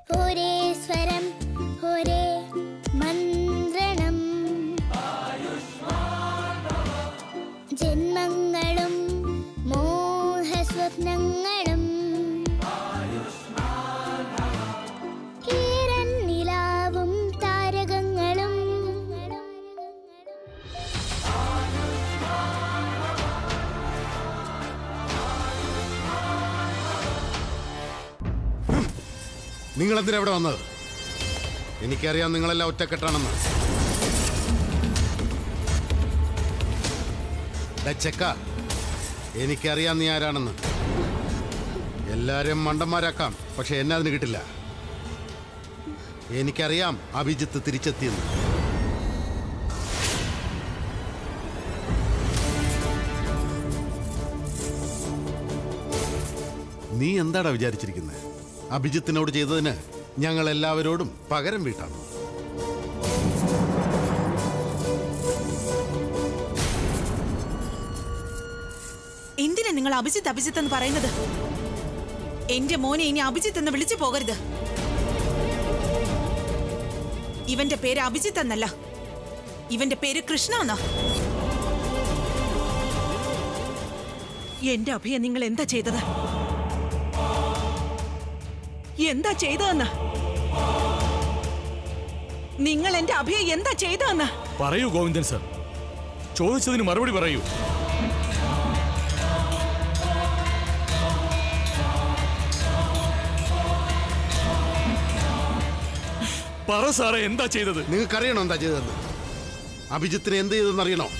ഒരേ സ്വരം ഒരേ മന്ത്രണം ജന്മങ്ങളും മോഹസ്വപ്നങ്ങളും ഈരൻ നിലാവും താരകങ്ങളും നിങ്ങൾ എന്തിനാ ഇവിടെ വന്നത് എനിക്കറിയാം നിങ്ങളെല്ലാം ഒറ്റക്കെട്ടാണെന്ന് ഡാ ചെക്ക എനിക്കറിയാം നീ ആരാണെന്ന് എല്ലാരെയും മണ്ടന്മാരാക്കാം പക്ഷെ എന്നെ അതിന് കിട്ടില്ല എനിക്കറിയാം അഭിജിത്ത് തിരിച്ചെത്തിയെന്ന് നീ എന്താടാ വിചാരിച്ചിരിക്കുന്നത് അഭിജിത്തിനോട് ചെയ്തതിന് ഞങ്ങൾ എല്ലാവരോടും പകരം വീട്ടാണ് എന്തിനാ നിങ്ങൾ അഭിജിത്ത് അഭിജിത്ത് എന്ന് പറയുന്നത് എന്റെ മോനെ ഇനി അഭിജിത്ത് എന്ന് വിളിച്ചു പോകരുത് ഇവന്റെ പേര് അഭിജിത്ത് എന്നല്ല ഇവന്റെ പേര് കൃഷ്ണ എന്നാ എന്റെ അഭിയ നിങ്ങൾ എന്താ ചെയ്തത് എന്താ ചെയ്തതെന്ന് നിങ്ങൾ എന്റെ അഭിയെ എന്താ ചെയ്തതെന്ന് പറയൂ ഗോവിന്ദൻ സർ ചോദിച്ചതിന് മറുപടി പറയൂ പറ സാറേ എന്താ ചെയ്തത് നിങ്ങൾക്കറിയണോ എന്താ ചെയ്തതെന്ന് അഭിജിത്തിനെ എന്ത് ചെയ്തെന്ന് അറിയണോ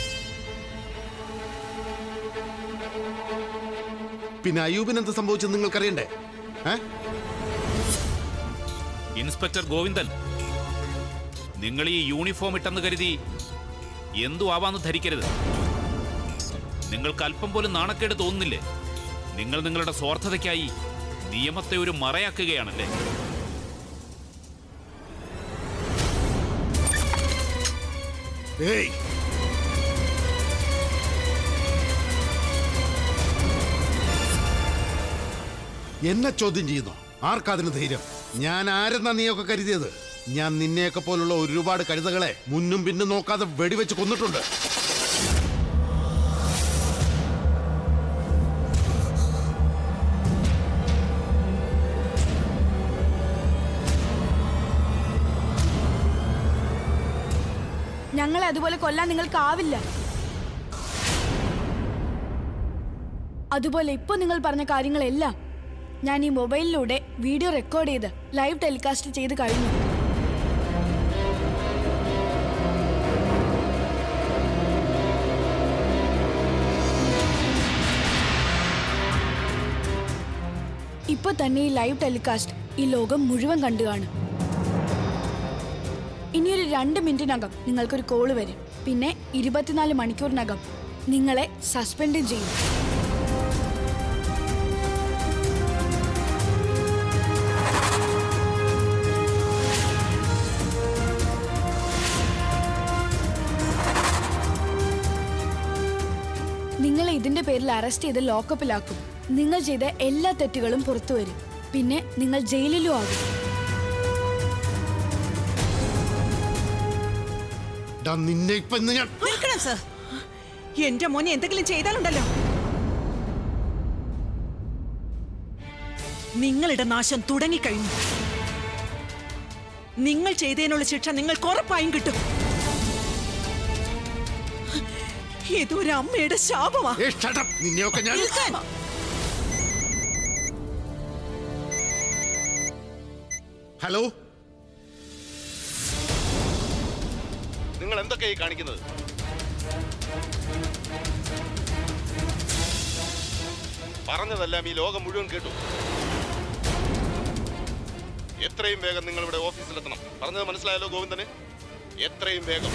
പിന്നെ അയ്യൂബിന് എന്ത് സംഭവിച്ചെന്ന് നിങ്ങൾക്കറിയണ്ടേ ഏ ഇൻസ്പെക്ടർ ഗോവിന്ദൻ നിങ്ങൾ ഈ യൂണിഫോം ഇട്ടെന്ന് കരുതി എന്തു ആവാന്ന് ധരിക്കരുത് നിങ്ങൾക്ക് അല്പം പോലും നാണക്കേട് തോന്നുന്നില്ലേ നിങ്ങൾ നിങ്ങളുടെ സ്വാർത്ഥതയ്ക്കായി നിയമത്തെ ഒരു മറയാക്കുകയാണല്ലേ ഏയ് എന്നെ ചോദ്യം ചെയ്യുന്നു ആർക്കതിന് ധൈര്യം ഞാൻ ആരെന്നാ നീയൊക്കെ കരുതിയത് ഞാൻ നിന്നെയൊക്കെ പോലുള്ള ഒരുപാട് കഴുതകളെ മുന്നും പിന്നും നോക്കാതെ വെടിവെച്ച് കൊന്നിട്ടുണ്ട് ഞങ്ങളെ അതുപോലെ കൊല്ലാൻ നിങ്ങൾക്കാവില്ല അതുപോലെ ഇപ്പൊ നിങ്ങൾ പറഞ്ഞ കാര്യങ്ങളെല്ലാം ഞാൻ ഈ മൊബൈലിലൂടെ വീഡിയോ റെക്കോർഡ് ചെയ്ത് ലൈവ് ടെലികാസ്റ്റ് ചെയ്ത് കഴിഞ്ഞു ഇപ്പൊ തന്നെ ഈ ലൈവ് ടെലികാസ്റ്റ് ഈ ലോകം മുഴുവൻ കണ്ടു കാണും ഇനിയൊരു രണ്ട് മിനിറ്റിനകം നിങ്ങൾക്കൊരു കോള് വരും പിന്നെ ഇരുപത്തിനാല് മണിക്കൂറിനകം നിങ്ങളെ സസ്പെൻഡും ചെയ്യും നിങ്ങളെ ഇതിന്റെ പേരിൽ അറസ്റ്റ് ചെയ്ത് ലോക്കപ്പിലാക്കും നിങ്ങൾ ചെയ്ത എല്ലാ തെറ്റുകളും പുറത്തു വരും പിന്നെ നിങ്ങൾ ജയിലിലും ആകും ഡാ, നിന്നെ ഇപ്പൊ ഇന്ന് ഞാൻ നിൽക്കണം സർ എന്റെ മോനെ എന്തെങ്കിലും ചെയ്താലുണ്ടല്ലോ നിങ്ങളുടെ നാശം തുടങ്ങിക്കഴിഞ്ഞു നിങ്ങൾ ചെയ്തതിനുള്ള ശിക്ഷ നിങ്ങൾക്ക് ഉറപ്പായും കിട്ടും ഇതൊരു അമ്മയുടെ ശാപമാ ഏയ്, shut up. നിന്നെയൊക്കെ ഞാൻ നിൽക്കാൻ. ഹലോ നിങ്ങൾ എന്തൊക്കെയായി കാണിക്കുന്നത് പറഞ്ഞതെല്ലാം ഈ ലോകം മുഴുവൻ കേട്ടു എത്രയും വേഗം നിങ്ങൾ ഇവിടെ ഓഫീസിലെത്തണം പറഞ്ഞത് മനസ്സിലായല്ലോ ഗോവിന്ദന് എത്രയും വേഗം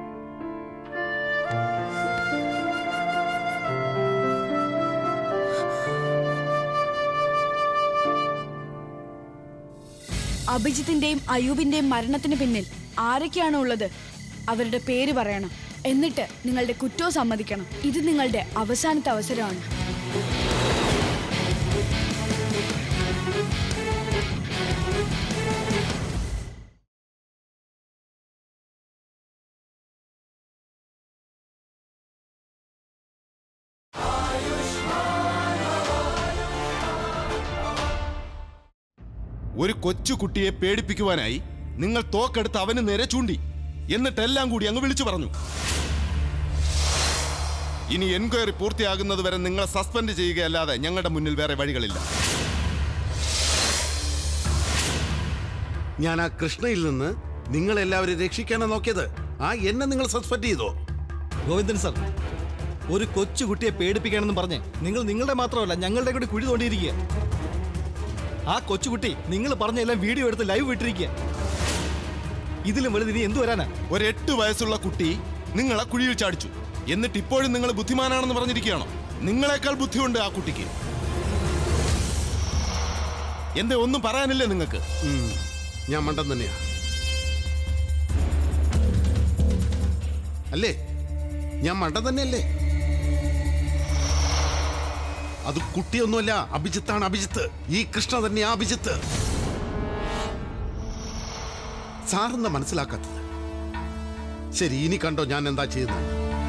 ആ അഭിജിത്തിന്റെയും അയൂബിന്റെയും മരണത്തിന് പിന്നിൽ ആരൊക്കെയാണ് ഉള്ളത് അവരുടെ പേര് പറയണം എന്നിട്ട് നിങ്ങളുടെ കുറ്റവും സമ്മതിക്കണം ഇത് നിങ്ങളുടെ അവസാനത്തെ അവസരമാണ് ഒരു കൊച്ചു കുട്ടിയെ പേടിപ്പിക്കുവാനായി നിങ്ങൾ തോക്കെടുത്ത് അവന് നേരെ ചൂണ്ടി എന്നിട്ടെല്ലാം കൂടി അങ്ങ് വിളിച്ചു പറഞ്ഞു ഇനി എൻക്വയറി പൂർത്തിയാകുന്നത് വരെ നിങ്ങളെ സസ്പെൻഡ് ചെയ്യുകയല്ലാതെ ഞങ്ങളുടെ മുന്നിൽ വേറെ വഴികളില്ല ഞാൻ ആ കൃഷ്ണയിൽ നിന്ന് നിങ്ങൾ എല്ലാവരും രക്ഷിക്കാനാണ് നോക്കിയത് ആ എന്നെ നിങ്ങൾ സസ്പെൻഡ് ചെയ്തോ ഗോവിന്ദൻ സർ ഒരു കൊച്ചു കുട്ടിയെ പേടിപ്പിക്കണമെന്ന് പറഞ്ഞ് നിങ്ങൾ നിങ്ങളുടെ മാത്രമല്ല ഞങ്ങളുടെ കൂടി കുഴി തോണ്ടിയിരിക്കുക ആ കൊച്ചുകുട്ടി നിങ്ങൾ പറഞ്ഞ എല്ലാം വീഡിയോ എടുത്ത് ലൈവ് വിട്ടിരിക്കുക ഇതിലും വലുത് ഇനി എന്തു വരാനാ ഒരു എട്ട് വയസ്സുള്ള കുട്ടി നിങ്ങളെ കുഴിയിൽ ചാടിച്ചു എന്നിട്ട് ഇപ്പോഴും നിങ്ങൾ ബുദ്ധിമാനാണെന്ന് പറഞ്ഞിരിക്കുകയാണോ നിങ്ങളെക്കാൾ ബുദ്ധിയുണ്ട് ആ കുട്ടിക്ക് എന്തേ ഒന്നും പറയാനില്ലേ നിങ്ങൾക്ക് ഉം, ഞാൻ മണ്ടൻ തന്നെയാ അല്ലേ ഞാൻ മണ്ടൻ തന്നെയല്ലേ അത് കുട്ടിയൊന്നുമല്ല അഭിജിത്താണ് അഭിജിത്ത് ഈ കൃഷ്ണ തന്നെയാ അഭിജിത്ത് സാറെന്താ മനസ്സിലാക്കാത്തത് ശരി ഇനി കണ്ടോ ഞാൻ എന്താ ചെയ്യുന്നത്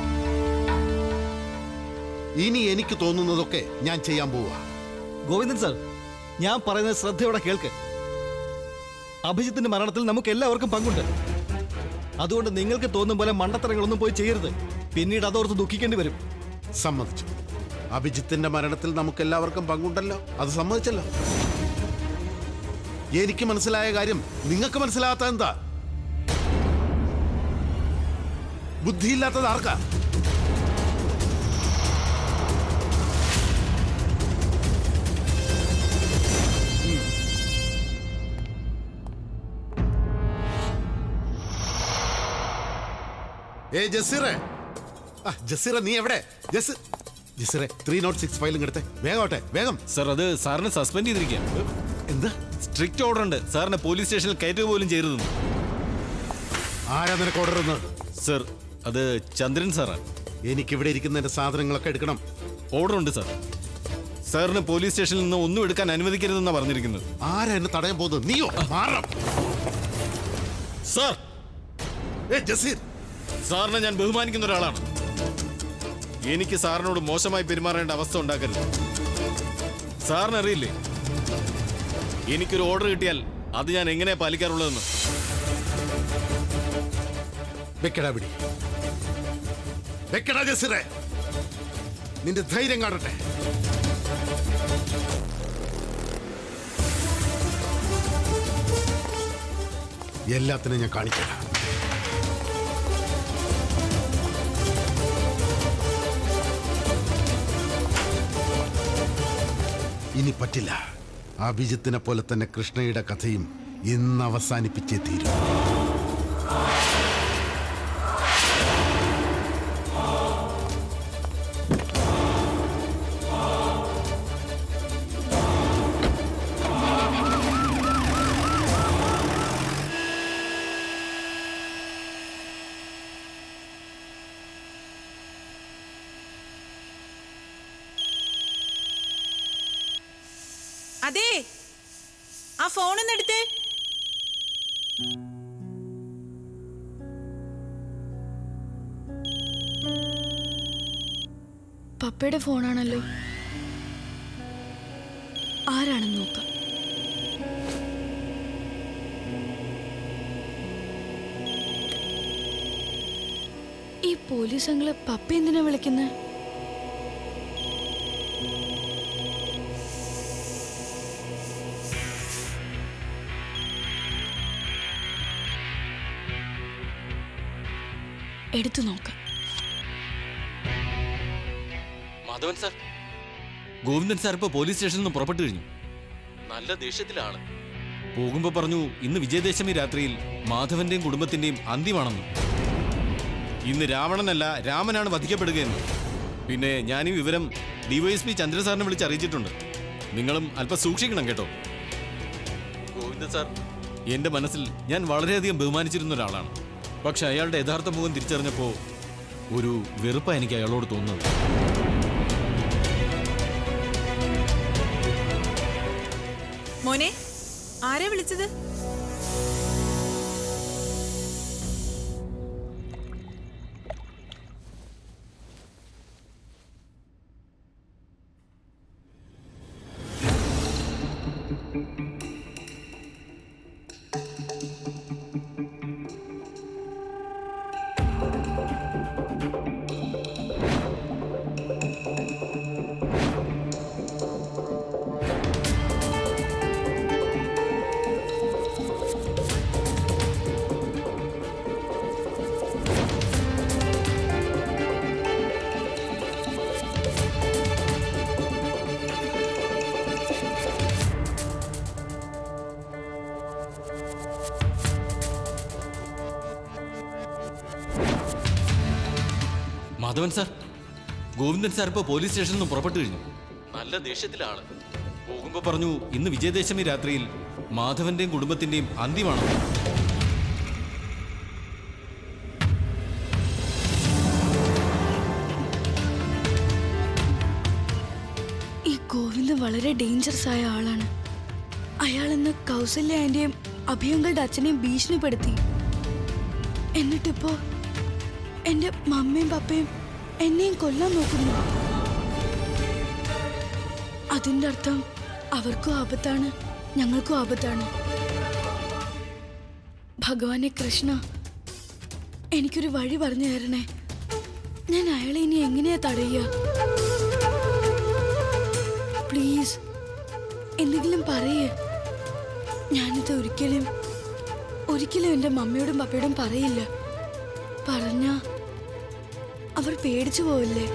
ഇനി എനിക്ക് തോന്നുന്നതൊക്കെ ഞാൻ ചെയ്യാൻ പോവാ ഗോവിന്ദൻ സർ ഞാൻ പറയുന്നത് ശ്രദ്ധയോടെ കേൾക്ക് അഭിജിത്തിന്റെ മരണത്തിൽ നമുക്ക് എല്ലാവർക്കും പങ്കുണ്ട് അതുകൊണ്ട് നിങ്ങൾക്ക് തോന്നും പോലെ മണ്ടത്തരങ്ങളൊന്നും പോയി ചെയ്യരുത് പിന്നീട് അതോർത്ത് ദുഃഖിക്കേണ്ടി വരും സമ്മതിച്ചു അഭിജിത്തിന്റെ മരണത്തിൽ നമുക്ക് എല്ലാവർക്കും പങ്കുണ്ടല്ലോ അത് സമ്മതിച്ചല്ലോ എനിക്ക് മനസ്സിലായ കാര്യം നിങ്ങൾക്ക് മനസ്സിലാകാത്ത എന്താ ബുദ്ധിയില്ലാത്തത് ആർക്കാ ഏ ജസീറെ ആ ജസീറ നീ എവിടെ ജസ് ജസീറെ ത്രീ നോട്ട് സിക്സ് ഫയലും എടുത്തേ വേഗം ആവട്ടെ വേഗം സർ അത് സാറിനെ സസ്പെൻഡ് ചെയ്തിരിക്കുക എന്ത് സ്ട്രിക്റ്റ് ഓർഡർ ഉണ്ട് സാറിനെ പോലീസ് സ്റ്റേഷനിൽ കയറ്റുക പോലും ചെയ്തതെന്ന് ആരാ നിനക്ക് ഓർഡർ തന്നത് സർ അത് ചന്ദ്രൻ സാറാണ് എനിക്കിവിടെ ഇരിക്കുന്ന എന്റെ സാധനങ്ങളൊക്കെ എടുക്കണം ഓർഡർ ഉണ്ട് സാർ സാറിന് പോലീസ് സ്റ്റേഷനിൽ നിന്ന് ഒന്നും എടുക്കാൻ അനുവദിക്കരുതെന്നാണ് പറഞ്ഞിരിക്കുന്നത് ആരാ എന്നെ തടയാൻ പോകുന്നത് നീയോ മാറാം സാർ ഏ ജസീർ സാറിനെ ഞാൻ ബഹുമാനിക്കുന്ന ഒരാളാണ് എനിക്ക് സാറിനോട് മോശമായി പെരുമാറേണ്ട അവസ്ഥ ഉണ്ടാക്കരുത് സാറിന് അറിയില്ലേ എനിക്കൊരു ഓർഡർ കിട്ടിയാൽ അത് ഞാൻ എങ്ങനെയാ പാലിക്കാറുള്ളതെന്ന് വെക്കടാ പിടി വെക്കടാ ജസീറെ നിന്റെ ധൈര്യം കാണട്ടെ എല്ലാത്തിനും ഞാൻ കാണിക്കാം ഇനി പറ്റില്ല അഭിജിത്തിനെ പോലെ തന്നെ കൃഷ്ണയുടെ കഥയും ഇന്ന് അവസാനിപ്പിച്ചേ തീരൂ അതെ ആ ഫോണൊന്ന് എടുത്തേ പപ്പയുടെ ഫോണാണല്ലോ ആരാണെന്ന് നോക്കാം ഈ പോലീസ് അങ്ങള് പപ്പ എന്തിനാ വിളിക്കുന്നത് എടുത്തു നോക്കാം മാധവൻ സാർ ഗോവിന്ദൻ സാർ ഇപ്പൊ പോലീസ് സ്റ്റേഷനിൽ നിന്ന് പുറപ്പെട്ടു കഴിഞ്ഞു നല്ല ദേഷ്യത്തിലാണ് പോകുമ്പോ പറഞ്ഞു ഇന്ന് വിജയദശമി രാത്രിയിൽ മാധവന്റെയും കുടുംബത്തിന്റെയും അന്ത്യമാണെന്ന് ഇന്ന് രാവണനല്ല രാമനാണ് വധിക്കപ്പെടുകയെന്ന് പിന്നെ ഞാൻ ഈ വിവരം ഡിവൈഎസ്പി ചന്ദ്ര സാറിനെ വിളിച്ച് അറിയിച്ചിട്ടുണ്ട് നിങ്ങളും അല്പം സൂക്ഷിക്കണം കേട്ടോ ഗോവിന്ദൻ സാർ എന്റെ മനസ്സിൽ ഞാൻ വളരെയധികം ബഹുമാനിച്ചിരുന്ന ഒരാളാണ് പക്ഷെ അയാളുടെ യഥാർത്ഥ മുഖം തിരിച്ചറിഞ്ഞപ്പോൾ ഒരു വെറുപ്പാണ് എനിക്ക് അയാളോട് തോന്നുന്നത് മോനെ ആരെ വിളിച്ചത് മാധവൻ സാർ ഗോവിന്ദൻ സാർ ഇപ്പോൾ പോലീസ് സ്റ്റേഷനിൽ നിന്ന് പുറപ്പെട്ടു കഴിഞ്ഞു നല്ല ദേഷ്യത്തിലാണ് പോകുമ്പോ പറഞ്ഞു ഇന്ന് വിജയദശമി രാത്രിയിൽ മാധവന്റെയും കുടുംബത്തിന്റെയും അന്ത്യമാണ് ഈ ഗോവിന്ദ് വളരെ ഡേഞ്ചറസ് ആയ ആളാണ് അയാൾ ഇന്ന് കൗസല്യ ആന്റിയും അഭിയങ്കളുടെ അച്ഛനെയും ഭീഷണിപ്പെടുത്തി എന്നിട്ടിപ്പോ എന്റെ മമ്മയും പപ്പയും എന്നെയും കൊല്ലാൻ നോക്കുന്നു അതിന്റെ അർത്ഥം അവർക്കും ആപത്താണ് ഞങ്ങൾക്കും ആപത്താണ് ഭഗവാനെ കൃഷ്ണ എനിക്കൊരു വഴി പറഞ്ഞു തരണേ ഞാൻ അയാളെ ഇനി എങ്ങനെയാ തടയുക പ്ലീസ് എന്തെങ്കിലും പറയേ ഞാനിത് ഒരിക്കലും ഒരിക്കലും എൻ്റെ മമ്മിയോടും പപ്പയോടും പറയില്ല പറഞ്ഞ അവർ പേടിച്ചു പോവില്ലേ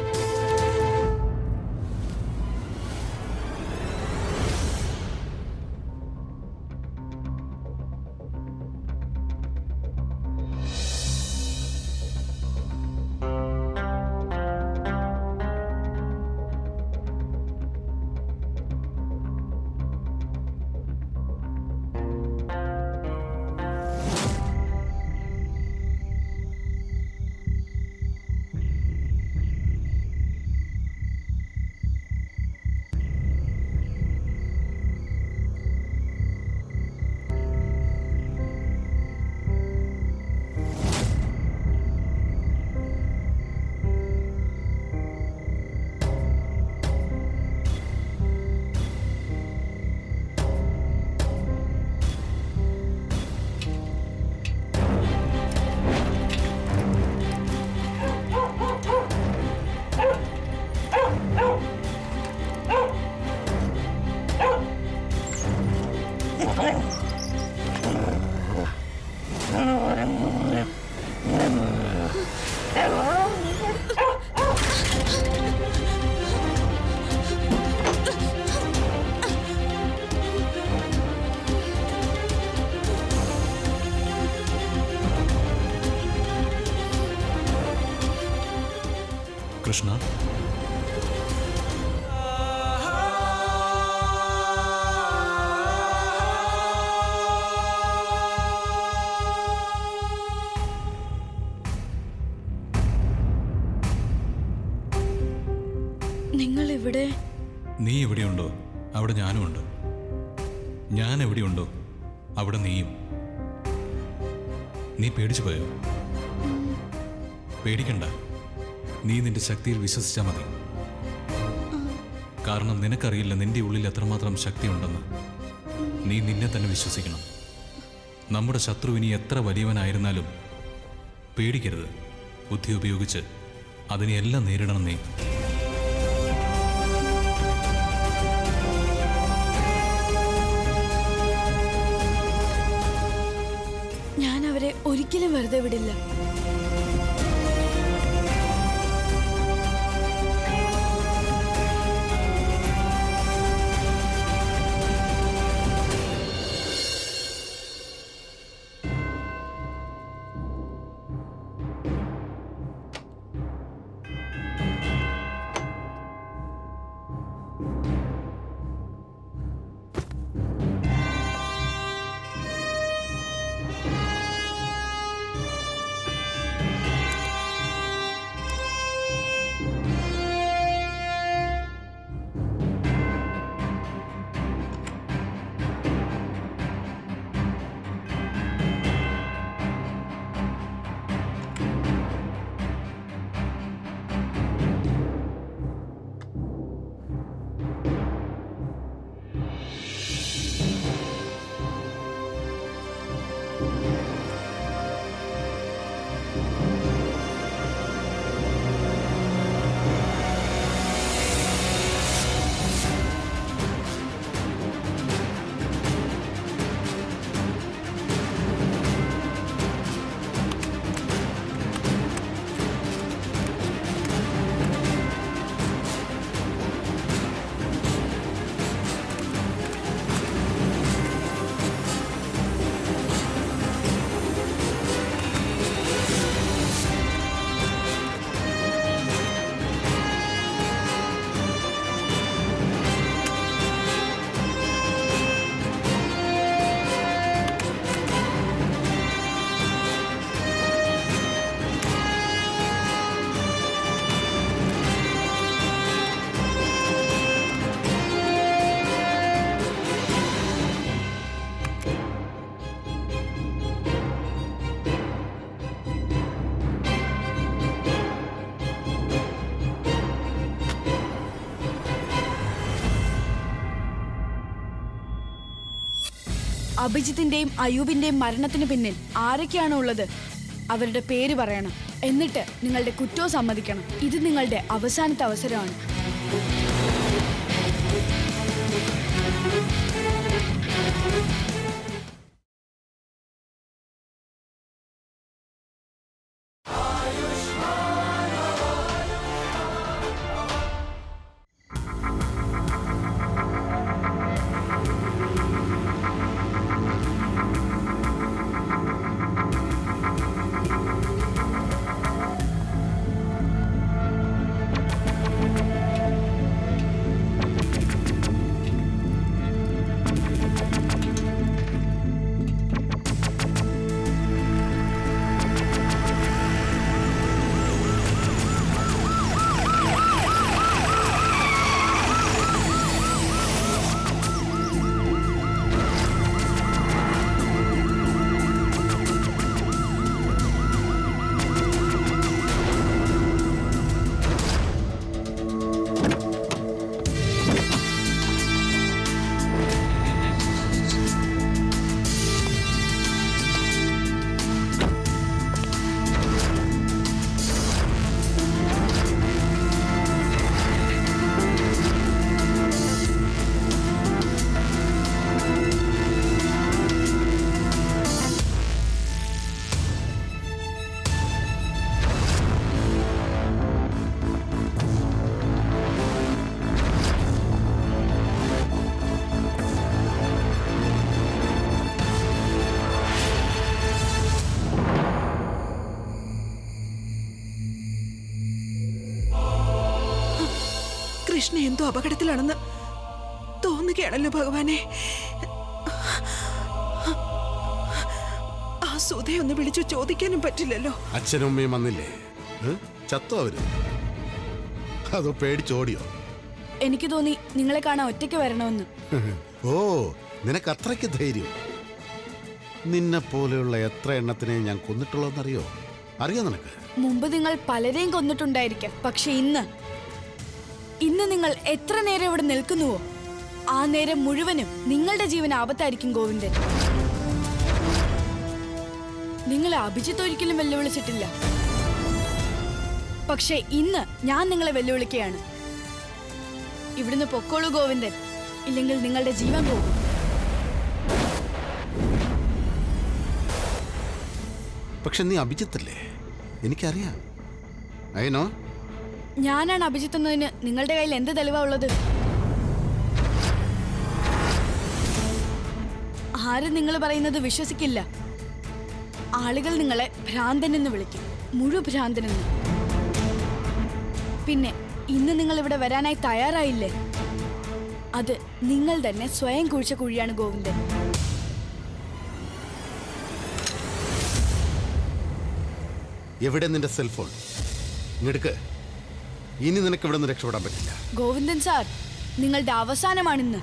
കൃഷ്ണ നിങ്ങൾ ഇവിടെ നീ എവിടെയുണ്ടോ അവിടെ ഞാനും ഉണ്ട് ഞാൻ എവിടെയുണ്ടോ അവിടെ നീയും നീ പേടിച്ചു പോയോ പേടിക്കണ്ട നീ നിന്റെ ശക്തിയിൽ വിശ്വസിച്ചാൽ മതി കാരണം നിനക്കറിയില്ല നിന്റെ ഉള്ളിൽ എത്രമാത്രം ശക്തിയുണ്ടെന്ന് നീ നിന്നെ തന്നെ വിശ്വസിക്കണം നമ്മുടെ ശത്രു ഇനി എത്ര വലിയവനായിരുന്നാലും പേടിക്കരുത് ബുദ്ധി ഉപയോഗിച്ച് അതിനെ എല്ലാം നേരിടണം നീ ഞാൻ അവരെ ഒരിക്കലും വെറുതെ വിടില്ല അഭിജിത്തിന്റെയും അയൂബിന്റെയും മരണത്തിന് പിന്നിൽ ആരൊക്കെയാണ് ഉള്ളത് അവരുടെ പേര് പറയണം എന്നിട്ട് നിങ്ങളുടെ കുറ്റവും സമ്മതിക്കണം ഇത് നിങ്ങളുടെ അവസാനത്തെ അവസരമാണ് കൃഷ്ണ എന്തോ അപകടത്തിലാണെന്ന് തോന്നുകയാണല്ലോ ഭഗവാനെ ആ സുധയെ ഒന്ന് വിളിച്ചു ചോദിക്കാനും പറ്റില്ലല്ലോ അച്ഛനും അമ്മയും വന്നില്ലേ ഏ? ചത്തോ അവര് അതോ പേടിച്ചോടിയോ എനിക്ക് തോന്നി നിങ്ങളെ കാണാൻ ഒറ്റയ്ക്ക് വരണമെന്ന് ഓ നിനക്ക് അത്രയ്ക്ക് ധൈര്യം നിന്നെ പോലെയുള്ള എത്ര എണ്ണത്തിനെ ഞാൻ കൊന്നിട്ടുള്ളതെന്നറിയോ അറിയോ നിനക്ക് മുമ്പ് നിങ്ങൾ പലരെയും കൊന്നിട്ടുണ്ടായിരിക്കാം പക്ഷെ ഇന്ന് ഇന്ന് നിങ്ങൾ എത്ര നേരം ഇവിടെ നിൽക്കുന്നുവോ ആ നേരം മുഴുവനും നിങ്ങളുടെ ജീവൻ ആപത്തായിരിക്കും ഗോവിന്ദൻ നിങ്ങളെ അഭിജിത്ത് ഒരിക്കലും വെല്ലുവിളിച്ചിട്ടില്ല പക്ഷെ ഇന്ന് ഞാൻ നിങ്ങളെ വെല്ലുവിളിക്കുകയാണ് ഇവിടുന്ന് പൊക്കോളൂ ഗോവിന്ദൻ ഇല്ലെങ്കിൽ നിങ്ങളുടെ ജീവൻ പോകും പക്ഷെ നീ അഭിജിത്തല്ലേ എനിക്കറിയാം അയനോ ഞാനാണ് അഭിജിത്ത് എന്നതിന് നിങ്ങളുടെ കയ്യിൽ എന്ത് തെളിവാ ഉള്ളത് ആരും നിങ്ങൾ പറയുന്നത് വിശ്വസിക്കില്ല ആളുകൾ നിങ്ങളെ ഭ്രാന്തൻ എന്ന് വിളിക്കും മുഴു ഭ്രാന്തനെന്ന് പിന്നെ ഇന്ന് നിങ്ങൾ ഇവിടെ വരാനായി തയ്യാറായില്ലേ അത് നിങ്ങൾ തന്നെ സ്വയം കുഴിച്ച കുഴിയാണ് ഗോവിന്ദൻ എവിടെ നിന്റെ സെൽഫോൺ ഇങ്ങെടുക്ക് ഇനി നിനക്ക് ഇവിടെ നിന്ന് രക്ഷപ്പെടാൻ പറ്റില്ല ഗോവിന്ദൻ സാർ നിങ്ങളുടെ അവസാനമാണിന്ന്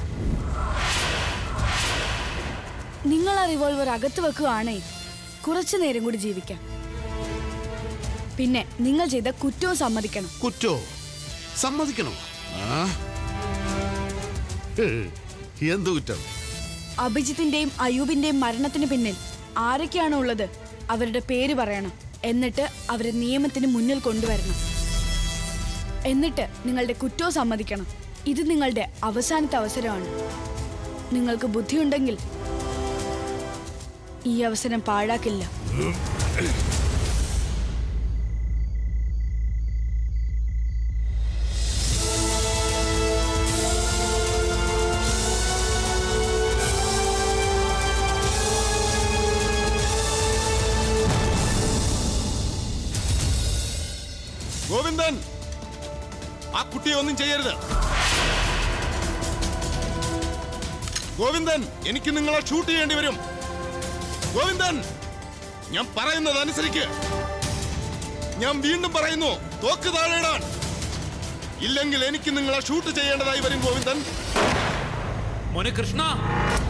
നിങ്ങൾ ആ റിവോൾവർ അകത്ത് വെക്കുകയാണേ കുറച്ചു നേരം കൂടി ജീവിക്കാം പിന്നെ നിങ്ങൾ ചെയ്ത കുറ്റവും സമ്മതിക്കണം കുറ്റോ സമ്മതിക്കണോ ആ? ഹ്, എന്ത് കുറ്റം അഭിജിത്തിന്റെയും അയൂബിന്റെയും മരണത്തിന് പിന്നിൽ ആരൊക്കെയാണോ ഉള്ളത് അവരുടെ പേര് പറയണം എന്നിട്ട് അവരെ നിയമത്തിന് മുന്നിൽ കൊണ്ടുവരണം എന്നിട്ട് നിങ്ങളുടെ കുറ്റവും സമ്മതിക്കണം ഇത് നിങ്ങളുടെ അവസാനത്തെ അവസരമാണ് നിങ്ങൾക്ക് ബുദ്ധിയുണ്ടെങ്കിൽ ഈ അവസരം പാഴാക്കില്ല ഗോവിന്ദൻ ആ കുട്ടിയെ ഒന്നും ചെയ്യരുത് ഗോവിന്ദൻ എനിക്ക് നിങ്ങളെ ഷൂട്ട് ചെയ്യേണ്ടി വരും ഗോവിന്ദൻ ഞാൻ പറയുന്നത് അനുസരിക്ക് ഞാൻ വീണ്ടും പറയുന്നു തോക്ക് താഴെയിടാൻ ഇല്ലെങ്കിൽ എനിക്ക് നിങ്ങളെ ഷൂട്ട് ചെയ്യേണ്ടതായി വരും ഗോവിന്ദൻ മോനെ കൃഷ്ണ